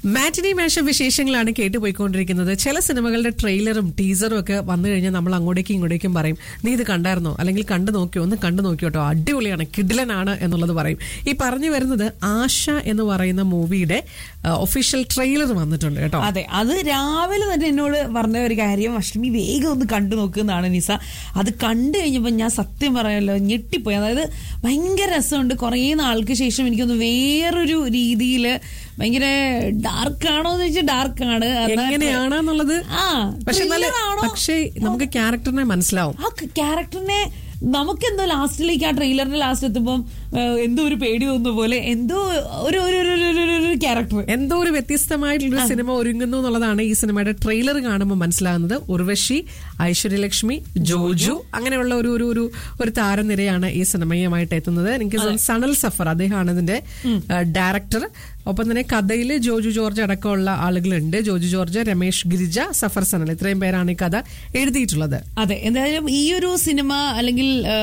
മാറ്റിനി മേഷ വിശേഷങ്ങളാണ് കേട്ടുപോയിക്കൊണ്ടിരിക്കുന്നത് ചില സിനിമകളുടെ ട്രെയിലറും ടീസറും ഒക്കെ വന്നു കഴിഞ്ഞാൽ നമ്മൾ അങ്ങോട്ടേക്കും ഇങ്ങോട്ടേക്കും പറയും നീ ഇത് കണ്ടായിരുന്നോ അല്ലെങ്കിൽ കണ്ടു നോക്കിയോ ഒന്ന് കണ്ടു നോക്കിയോട്ടോ അടിപൊളിയാണ് കിഡിലനാണ് എന്നുള്ളത് പറയും ഈ പറഞ്ഞു വരുന്നത് ആശ എന്ന് പറയുന്ന മൂവിയുടെ ഒഫീഷ്യൽ ട്രെയിലർ വന്നിട്ടുണ്ട് കേട്ടോ അതെ അത് രാവിലെ തന്നെ എന്നോട് പറഞ്ഞ ഒരു കാര്യം അഷ്ടമി വേഗം ഒന്ന് കണ്ടു നോക്കുന്നതാണ് നിസ അത് കണ്ടു കഴിഞ്ഞപ്പോൾ ഞാൻ സത്യം പറയാമല്ലോ ഞെട്ടിപ്പോയി അതായത് ഭയങ്കര രസമുണ്ട് കുറേ നാൾക്ക് ശേഷം എനിക്കൊന്ന് വേറൊരു രീതിയിൽ ഭയങ്കര ഡാർക്ക് ആണോ എന്ന് വെച്ചാൽ ഡാർക്ക് ആണ് എന്നാൽ- എങ്ങനെയാണെന്നുള്ളത് ആ പക്ഷെ എന്നാല് thriller ആണോ? പക്ഷേ നമുക്ക് ക്യാരക്ടറിനെ മനസ്സിലാവും ആ ക്യാരക്ടറിനെ നമുക്കെന്തോ ലാസ്റ്റിലേക്ക് ആ ട്രെയിലറിന്റെ ലാസ്റ്റ് എത്തുമ്പോൾ എന്തോ ഒരു പേടി തോന്നുന്ന പോലെ എന്തോ ഒരു ഒരു ഒരു- ഒരു- ഒരു- ഒരു ക്യാരക്ടർ എന്തോ ഒരു വ്യത്യസ്തമായിട്ടുള്ള സിനിമ ഒരുങ്ങുന്നു എന്നുള്ളതാണ് ഈ സിനിമയുടെ ട്രെയിലർ കാണുമ്പോൾ മനസ്സിലാകുന്നത് ഉർവശി ഐശ്വര്യലക്ഷ്മി ജോജു അങ്ങനെയുള്ള ഒരു ഒരു ഒരു ഒരു താരനിരയാണ് ഈ സിനിമയുമായിട്ട് എത്തുന്നത് എനിക്ക് തോന്നുന്നു സണൽ സഫർ അദ്ദേഹമാണ് ഇതിന്റെ ഡയറക്ടർ ഒപ്പം തന്നെ കഥയിൽ ജോജു ജോർജ് അടക്കമുള്ള ആളുകളുണ്ട് ജോജു ജോർജ് രമേഷ് ഗിരിജ സഫർ സനൽ ഇത്രയും പേരാണ് ഈ കഥ എഴുതിയിട്ടുള്ളത് അതെ എന്തായാലും ഈ ഒരു സിനിമ അല്ലെങ്കിൽ ആ,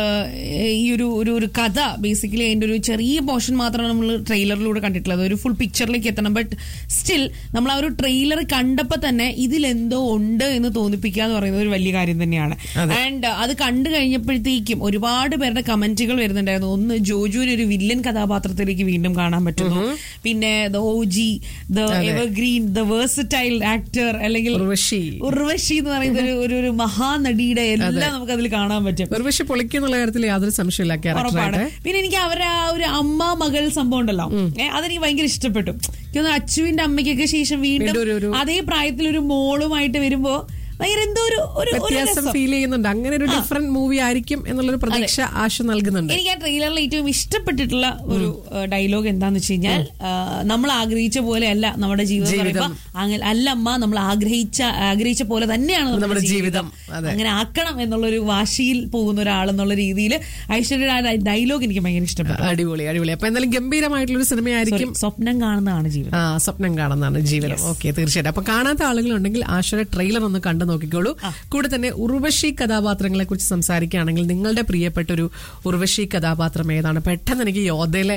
ഈ ഒരു ഒരു ഒരു കഥ ബേസിക്കലി അതിന്റെ ഒരു ചെറിയ പോർഷൻ മാത്രമാണ് നമ്മൾ ട്രെയിലറിലൂടെ കണ്ടിട്ടുള്ളത് ഒരു ഫുൾ പിക്ചറിലേക്ക് എത്തണം ബട്ട് സ്റ്റിൽ നമ്മൾ ആ ഒരു ട്രെയിലർ കണ്ടപ്പോൾ തന്നെ ഇതിലെന്തോ ഉണ്ട് എന്ന് തോന്നിപ്പിക്കുക എന്ന് പറയുന്നത് ഒരു വലിയ കാര്യം തന്നെയാണ് ആൻഡ് അത് കണ്ടു കഴിഞ്ഞപ്പോഴത്തേക്കും ഒരുപാട് പേരുടെ കമന്റുകൾ വരുന്നുണ്ടായിരുന്നു ഒന്ന് ജോജുവിനെ ഒരു വില്ലൻ കഥാപാത്രത്തിലേക്ക് വീണ്ടും കാണാൻ പറ്റുന്നു പിന്നെ the O G the evergreen the versatile actor അല്ലെങ്കിൽ ഉർവശി ഉർവശി എന്ന് പറയുന്ന ഒരു ഒരു ഒരു മഹാനടിയുടെ എല്ലാം നമുക്ക് അതിൽ കാണാൻ പറ്റും ഉർവശി പൊളിക്കുന്നുള്ള കാര്യത്തിൽ യാതൊരു സംശയമില്ല ഉറപ്പാണ് ക്യാരക്ടറായിട്ട് പിന്നെ എനിക്ക് അവരെ ആ ഒരു അമ്മ മകൾ സംഭവം ഉണ്ടല്ലോ ഏ, അതെനിക്ക് ഭയങ്കര ഇഷ്ടപ്പെട്ടു എനിക്ക് തോന്നുന്നു അച്ചുവിന്റെ അമ്മയ്ക്കൊക്കെ ശേഷം വീണ്ടും വീണ്ടും ഒരു- ഒരു- അതേ പ്രായത്തിൽ ഒരു മോളുമായിട്ട് വരുമ്പോ ഭയങ്കര എന്തോ ഒരു ഒരു ഒരു വ്യത്യാസം രസം. ഫീൽ ചെയ്യുന്നുണ്ട് അങ്ങനെ ഒരു ഡിഫറെന്റ് മൂവി ആയിരിക്കും എന്നുള്ളൊരു പ്രതീക്ഷ ആശ നൽകുന്നുണ്ട് എനിക്ക് ആ ട്രെയിലറിൽ ഏറ്റവും ഇഷ്ടപ്പെട്ടിട്ടുള്ള ഒരു ഡയലോഗ് എന്താന്ന് വെച്ച് കഴിഞ്ഞാൽ ആ, നമ്മൾ ആഗ്രഹിച്ച പോലെ അല്ല നമ്മുടെ ജീവിതം എന്ന് പറയുമ്പോ അങ്ങനെ അല്ല അമ്മ നമ്മൾ ആഗ്രഹിച്ച ആഗ്രഹിച്ച പോലെ തന്നെയാണ് നമ്മുടെ നമ്മുടെ ജീവിതം ജീവിതം. അതെ. അങ്ങനെ ആക്കണം എന്നുള്ളൊരു വാശിയിൽ പോകുന്ന ഒരാളെന്നുള്ള രീതിയിൽ ഐശ്വര്യയുടെ ആ ഡയലോഗ് എനിക്ക് ഭയങ്കര ഇഷ്ടപ്പെട്ടു അടിപൊളി അടിപൊളി അപ്പൊ എന്തായാലും ഗംഭീരമായിട്ടുള്ള ഒരു സിനിമയായിരിക്കും Sorry, സ്വപ്നം കാണുന്നതാണ് ജീവിതം ആ സ്വപ്നം കാണുന്നതാണ് ജീവിതം ഓക്കെ തീർച്ചയായിട്ടും അപ്പൊ കാണാത്ത ആളുകളുണ്ടെങ്കിൽ ആശയുടെ ട്രെയിലർ ഒന്ന് കണ്ടു നോക്കിക്കോളൂ കൂടെ തന്നെ ഉർവശി കഥാപാത്രങ്ങളെ കുറിച്ച് സംസാരിക്കുകയാണെങ്കിൽ നിങ്ങളുടെ പ്രിയപ്പെട്ട ഒരു ഉർവശി കഥാപാത്രം ഏതാണ് പെട്ടെന്ന് എനിക്ക് യോധയിലെ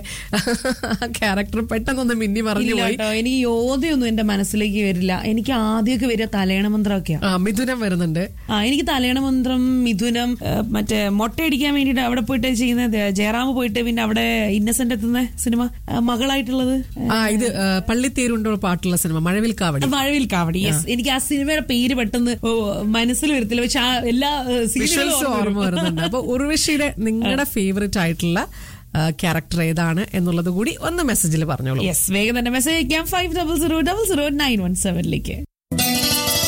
ക്യാരക്ടർ പെട്ടെന്നൊന്ന് മിന്നി മറിഞ്ഞു ഇല്ല പോയി കേട്ടോ എനിക്ക് യോധയൊന്നും എന്റെ മനസ്സിലേക്ക് വരില്ല എനിക്ക് ആദ്യമൊക്കെ വരിക തലയണ മന്ത്രമൊക്കെയാ ആ മിഥുനം വരുന്നുണ്ട് ആ എനിക്ക് തലയണ മന്ത്രം മിഥുനം ഏ, മറ്റേ മുട്ടയടിക്കാൻ വേണ്ടിട്ട് അവിടെ പോയിട്ട് ചെയ്യുന്നത് ജയറാം പോയിട്ട് പിന്നെ അവിടെ ഇന്നസെന്റ് എത്തുന്ന സിനിമ ആ, മകളായിട്ടുള്ളത് ആ ഇത് ആ, പള്ളിത്തേരുണ്ടോ പാട്ടുള്ള സിനിമ മഴവിൽ കാവടി മഴവിൽ കാവടി യെസ് എനിക്ക് ആ സിനിമയുടെ പേര് പെട്ടെന്ന് ഓ, മനസ്സിൽ വരത്തില്ല പക്ഷെ ആ എല്ലാ വിഷ്വൽസും ഓർമ്മ വരുന്നുണ്ട് അപ്പൊ ഉർവശിയുടെ നിങ്ങളുടെ ഫേവറേറ്റ് ആയിട്ടുള്ള ക്യാരക്ടർ ഏതാണ് എന്നുള്ളത് കൂടി ഒന്ന് മെസ്സേജിൽ പറഞ്ഞോളൂ യെസ് വേഗം തന്നെ മെസ്സേജ് അയക്കാം five double zero double zero nine one സെവനിലേക്ക്